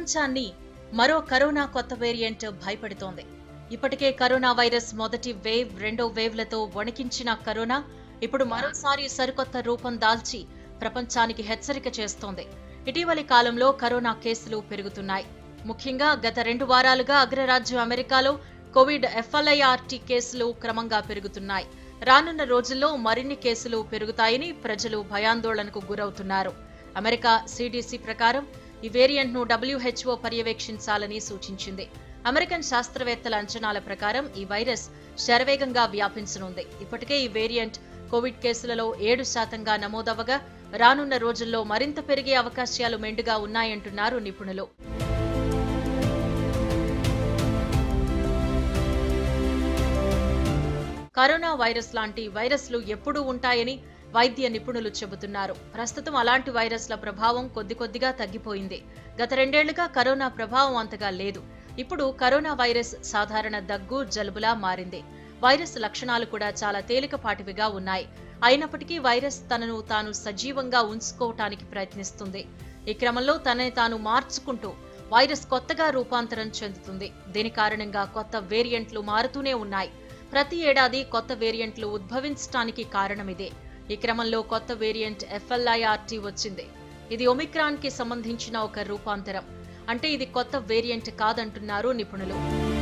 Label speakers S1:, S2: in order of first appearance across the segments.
S1: ప్రపంచాన్ని మరో కరోనా కొత్త వేరియంట్ భయపెడుతోంది ఇప్పటికే కరోనా వైరస్ మొదటి వేవ్ రెండో వేవ్లతో వణికించిన కరోనా ఇప్పుడు మరోసారి సరికొత్త రూపం దాల్చి ప్రపంచానికి హెచ్చరిక చేస్తోంది ఇటీవలి కాలంలో కరోనా కేసులు పెరుగుతున్నాయి ముఖ్యంగా గత రెండు వారాలుగా అగ్రరాజ్యం అమెరికాలో కోవిడ్ ఎఫ్ఎల్ఐఆర్టీ కేసులు క్రమంగా పెరుగుతున్నాయి రానున్న రోజుల్లో మరిన్ని కేసులు పెరుగుతాయని ప్రజలు భయాందోళనకు గురవుతున్నారు అమెరికా సిడిసి ప్రకారం ఈ వేరియంట్ ను డబ్ల్యూహెచ్ఓ పర్యవేక్షించాలని సూచించింది అమెరికన్ శాస్త్రవేత్తల అంచనాల ప్రకారం ఈ వైరస్ శరవేగంగా వ్యాపించనుంది ఇప్పటికే ఈ వేరియంట్ కోవిడ్ కేసులలో ఏడు శాతంగా నమోదవగా రానున్న రోజుల్లో మరింత పెరిగే అవకాశాలు మెండుగా ఉన్నాయంటున్నారు నిపుణులు కరోనా వైరస్ లాంటి వైరస్లు ఎప్పుడూ ఉంటాయని వైద్య నిపుణులు చెబుతున్నారు ప్రస్తుతం అలాంటి వైరస్ల ప్రభావం కొద్ది కొద్దిగా తగ్గిపోయింది గత రెండేళ్లుగా కరోనా ప్రభావం అంతగా లేదు ఇప్పుడు కరోనా వైరస్ సాధారణ దగ్గు జలుబులా మారింది వైరస్ లక్షణాలు కూడా చాలా తేలికపాటివిగా ఉన్నాయి అయినప్పటికీ వైరస్ తనను తాను సజీవంగా ఉంచుకోవటానికి ప్రయత్నిస్తుంది ఈ క్రమంలో తనని తాను మార్చుకుంటూ వైరస్ కొత్తగా రూపాంతరం చెందుతుంది దీని కారణంగా కొత్త వేరియంట్లు మారుతూనే ఉన్నాయి ప్రతి ఏడాది కొత్త వేరియంట్లు ఉద్భవించటానికి కారణమిదే ఈ క్రమంలో కొత్త వేరియంట్ ఎఫ్ఎల్ఐఆర్టీ వచ్చింది ఇది ఒమిక్రాన్ కి సంబంధించిన ఒక రూపాంతరం అంటే ఇది కొత్త వేరియంట్ కాదంటున్నారు నిపుణులు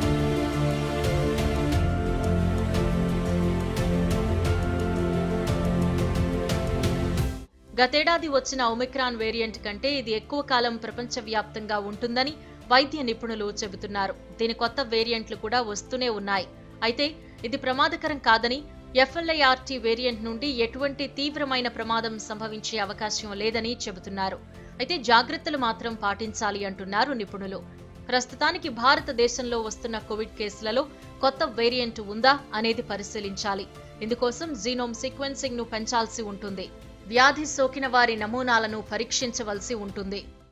S1: గతేడాది వచ్చిన ఒమిక్రాన్ వేరియంట్ కంటే ఇది ఎక్కువ కాలం ప్రపంచవ్యాప్తంగా ఉంటుందని వైద్య నిపుణులు చెబుతున్నారు దీని కొత్త వేరియంట్లు కూడా వస్తూనే ఉన్నాయి అయితే ఇది ప్రమాదకరం కాదని ఎఫ్ఎల్ఐఆర్టీ వేరియంట్ నుండి ఎటువంటి తీవ్రమైన ప్రమాదం సంభవించే అవకాశం లేదని చెబుతున్నారు అయితే జాగ్రత్తలు మాత్రం పాటించాలి అంటున్నారు నిపుణులు ప్రస్తుతానికి భారతదేశంలో వస్తున్న కోవిడ్ కేసులలో కొత్త వేరియంట్ ఉందా అనేది పరిశీలించాలి ఇందుకోసం జీనోమ్ సీక్వెన్సింగ్ ను పెంచాల్సి ఉంటుంది వ్యాధి సోకిన వారి నమూనాలను పరీక్షించవలసి ఉంటుంది